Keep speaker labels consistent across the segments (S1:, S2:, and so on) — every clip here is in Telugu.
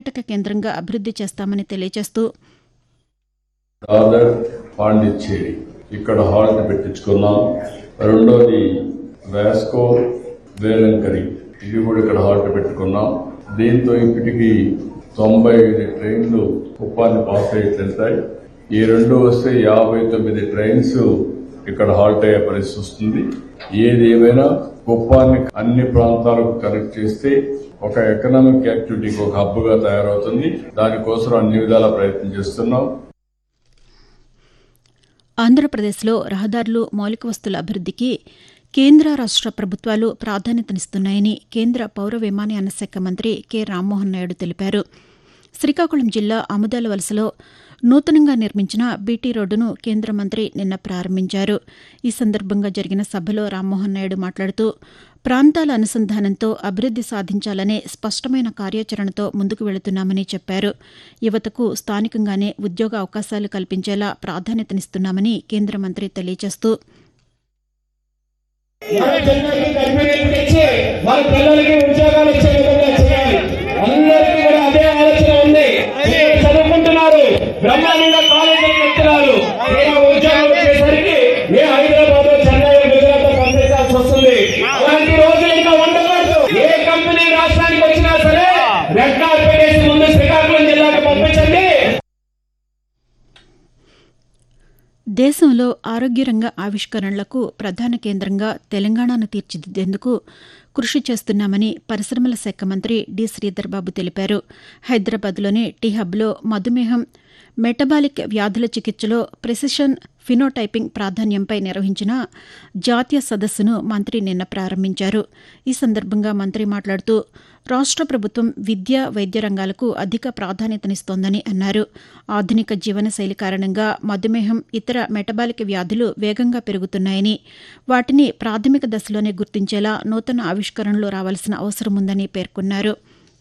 S1: పర్యాటక కేంద్రంగా అభివృద్ది చేస్తామని తెలియజేస్తూ
S2: దాదర్ పాండిచ్చేరి ఇక్కడ హాల్ట్ పెట్టించుకున్నాం రెండోది వాస్కో వేలంకరి ఇది కూడా ఇక్కడ హాల్ట్ పెట్టుకున్నాం దీంతో ఇప్పటికి తొంభై ఐదు ట్రైన్లు కుప్పాన్ని పాస్ అయ్యి వెళ్తాయి ఈ రెండు వస్తే యాభై తొమ్మిది ట్రైన్స్ ఇక్కడ హాల్ట్ అయ్యే పరిస్థితి వస్తుంది ఏది ఏమైనా కుప్పాన్ని అన్ని ప్రాంతాలకు కనెక్ట్ చేస్తే ఒక ఎకనామిక్ యాక్టివిటీకి ఒక హబ్గా తయారవుతుంది దానికోసం అన్ని విధాల ప్రయత్నం చేస్తున్నాం
S1: ఆంధ్రప్రదేశ్లో రహదారులు మౌలిక వస్తుల అభివృద్దికి కేంద్ర రాష్ట ప్రభుత్వాలు ప్రాధాన్యతనిస్తున్నాయని కేంద్ర పౌర విమానయాన శాఖ మంత్రి కె రామ్మోహన్ నాయుడు తెలిపారు శ్రీకాకుళం జిల్లా ఆముదాల వలసలో నూతనంగా నిర్మించిన బీటీ రోడ్డును కేంద్ర మంత్రి నిన్న ప్రారంభించారు ఈ సందర్భంగా జరిగిన సభలో రామ్మోహన్ నాయుడు మాట్లాడుతూ ప్రాంతాల అనుసంధానంతో అభివృద్ది సాధించాలనే స్పష్టమైన కార్యాచరణతో ముందుకు వెళుతున్నామని చెప్పారు యువతకు స్థానికంగానే ఉద్యోగ అవకాశాలు కల్పించేలా ప్రాధాన్యతనిస్తున్నామని కేంద్ర మంత్రి తెలియజేస్తూ
S3: మన జనానికి కంపెనీలు తెచ్చి వాళ్ళ పిల్లలకి ఉద్యోగాలు ఇచ్చే విధంగా చేయాలి అందరికీ కూడా అదే ఆలోచన ఉంది పిల్లలు చదువుకుంటున్నారు బ్రహ్మాండంగా కాలేజీకి వెళ్తున్నారు తీరా ఉద్యోగం వచ్చేసరికి ఏ హైదరాబాద్ చెన్నై గుజరాత్ పంపించాల్సి వస్తుంది అలాంటి రోజులు ఇంకా ఉండకూడదు ఏ కంపెనీ రాష్ట్రానికి వచ్చినా సరే రెడ్ కార్పెట్ వేసి ముందు శ్రీకాకుళం జిల్లాకు పంపించండి
S1: దేశంలో ఆరోగ్య రంగ ఆవిష్కరణలకు ప్రధాన కేంద్రంగా తెలంగాణను తీర్చిదిద్దేందుకు కృషి చేస్తున్నామని పరిశ్రమల శాఖ మంత్రి డి శ్రీధర్బాబు తెలిపారు హైదరాబాద్లోని టీ హబ్లో మధుమేహం మెటబాలిక్ వ్యాధుల చికిత్సలో ప్రెసిషన్ ఫినోటైపింగ్ ప్రాధాన్యంపై నిర్వహించిన జాతీయ సదస్సును మంత్రి నిన్న ప్రారంభించారు ఈ సందర్భంగా మంత్రి మాట్లాడుతూ రాష్ట ప్రభుత్వం విద్య వైద్య రంగాలకు అధిక ప్రాధాన్యతనిస్తోందని అన్నారు ఆధునిక జీవనశైలి కారణంగా మధుమేహం ఇతర మెటబాలిక్ వ్యాధులు వేగంగా పెరుగుతున్నాయని వాటిని ప్రాథమిక దశలోనే గుర్తించేలా నూతన ఆవిష్కరణలు రావాల్సిన అవసరం ఉందని పేర్కొన్నారు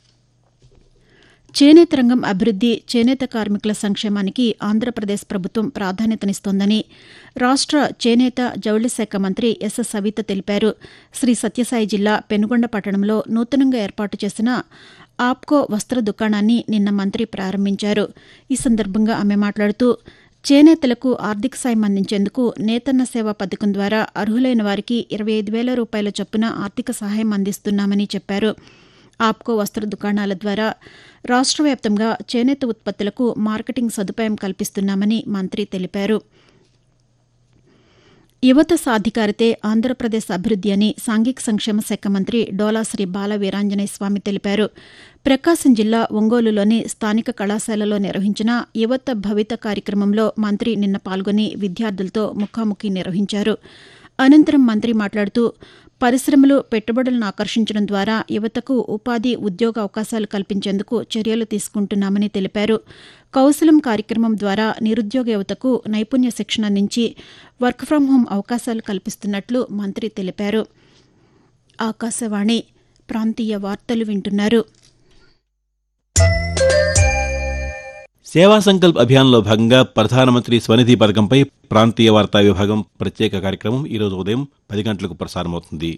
S1: చేనేత రంగం అభివృద్ది చేనేత కార్మికుల సంక్షేమానికి ఆంధ్రప్రదేశ్ ప్రభుత్వం ప్రాధాన్యతనిస్తోందని రాష్ట చేనేత జౌళి శాఖ మంత్రి ఎస్ సవిత తెలిపారు శ్రీ సత్యసాయి జిల్లా పెనుగొండ పట్టణంలో నూతనంగా ఏర్పాటు చేసిన ఆప్కో వస్త్ర దుకాణాన్ని నిన్న మంత్రి ప్రారంభించారు ఈ సందర్భంగా ఆమె మాట్లాడుతూ చేనేతలకు ఆర్థిక సాయం అందించేందుకు నేతన్న సేవ పథకం ద్వారా అర్హులైన వారికి ఇరవై ఐదు వేల రూపాయల చొప్పున ఆర్థిక సహాయం అందిస్తున్నామని చెప్పారు ఆప్కో వస్త్ర దుకాణాల ద్వారా రాష్ట్ర వ్యాప్తంగా చేనేత ఉత్పత్తులకు మార్కెటింగ్ సదుపాయం కల్పిస్తున్నామని మంత్రి తెలిపారు యువత సాధికారితే ఆంధ్రప్రదేశ్ అభివృద్ది అని సాంఘిక సంక్షేమ శాఖ మంత్రి డోలాశ్రీ బాల వీరాంజనేయ స్వామి తెలిపారు ప్రకాశం జిల్లా ఒంగోలులోని స్థానిక కళాశాలలో నిర్వహించిన యువత భవిత కార్యక్రమంలో మంత్రి నిన్న పాల్గొని విద్యార్థులతో ముఖాముఖి నిర్వహించారు అనంతరం మంత్రి మాట్లాడుతూ పరిశ్రమలు పెట్టుబడులను ఆకర్షించడం ద్వారా యువతకు ఉపాధి ఉద్యోగ అవకాశాలు కల్పించేందుకు చర్యలు తీసుకుంటున్నామని తెలిపారు కౌశలం కార్యక్రమం ద్వారా నిరుద్యోగ యువతకు నైపుణ్య శిక్షణ అందించి వర్క్ ఫ్రం హోం అవకాశాలు కల్పిస్తున్నట్లు మంత్రి తెలిపారు ఆకాశవాణి ప్రాంతీయ వార్తలు వింటున్నారు
S4: సేవా సంకల్ప్ అభియాన్లో భాగంగా ప్రధానమంత్రి స్వనిధి పథకంపై ప్రాంతీయ వార్తా విభాగం ప్రత్యేక కార్యక్రమం ఈరోజు ఉదయం పది గంటలకు ప్రసారమవుతుంది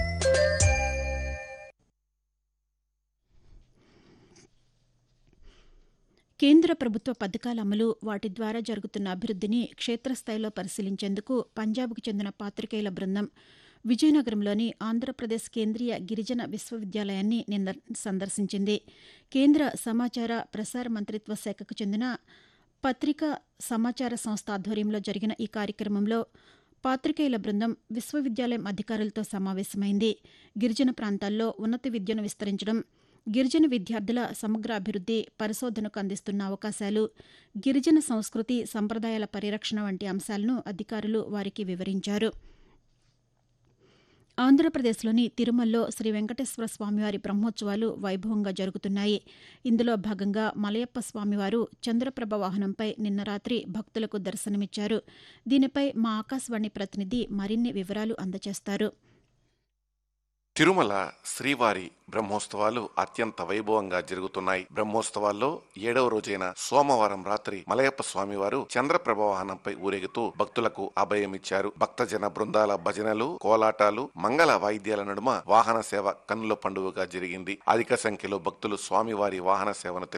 S1: కేంద్ర ప్రభుత్వ పథకాల అమలు వాటి ద్వారా జరుగుతున్న అభివృద్దిని క్షేత్రస్థాయిలో పరిశీలించేందుకు పంజాబ్కు చెందిన పాతికేయుల బృందం విజయనగరంలోని ఆంధ్రప్రదేశ్ కేంద్రీయ గిరిజన విశ్వవిద్యాలయాన్ని నిన్న సందర్శించింది కేంద్ర సమాచార ప్రసార మంత్రిత్వ శాఖకు చెందిన పత్రికా సమాచార సంస్థ ఆధ్వర్యంలో జరిగిన ఈ కార్యక్రమంలో పాతికేయుల బృందం విశ్వవిద్యాలయం అధికారులతో సమావేశమైంది గిరిజన ప్రాంతాల్లో ఉన్నత విద్యను విస్తరించడం గిరిజన విద్యార్థుల సమగ్ర అభివృద్ది పరిశోధనకు అందిస్తున్న అవకాశాలు గిరిజన సంస్కృతి సంప్రదాయాల పరిరక్షణ వంటి అంశాలను అధికారులు వారికి వివరించారు ఆంధ్రప్రదేశ్లోని తిరుమలలో శ్రీ వెంకటేశ్వర స్వామివారి బ్రహ్మోత్సవాలు వైభవంగా జరుగుతున్నాయి ఇందులో భాగంగా మలయప్ప స్వామివారు చంద్రప్రభ వాహనంపై నిన్న రాత్రి భక్తులకు దర్శనమిచ్చారు దీనిపై మా ఆకాశవాణి ప్రతినిధి మరిన్ని వివరాలు అందజేస్తారు
S5: తిరుమల శ్రీవారి బ్రహ్మోత్సవాలు అత్యంత వైభవంగా జరుగుతున్నాయి బ్రహ్మోత్సవాల్లో ఏడవ రోజైన సోమవారం రాత్రి మలయప్ప స్వామివారు చంద్రప్రభ వాహనంపై ఊరేగుతూ భక్తులకు అభయమిచ్చారు భక్తజన బృందాల భజనలు కోలాటాలు మంగళ వాయిద్యాల నడుమ వాహన సేవ కన్నుల పండుగగా జరిగింది అధిక సంఖ్యలో భక్తులు స్వామివారి వాహన సేవను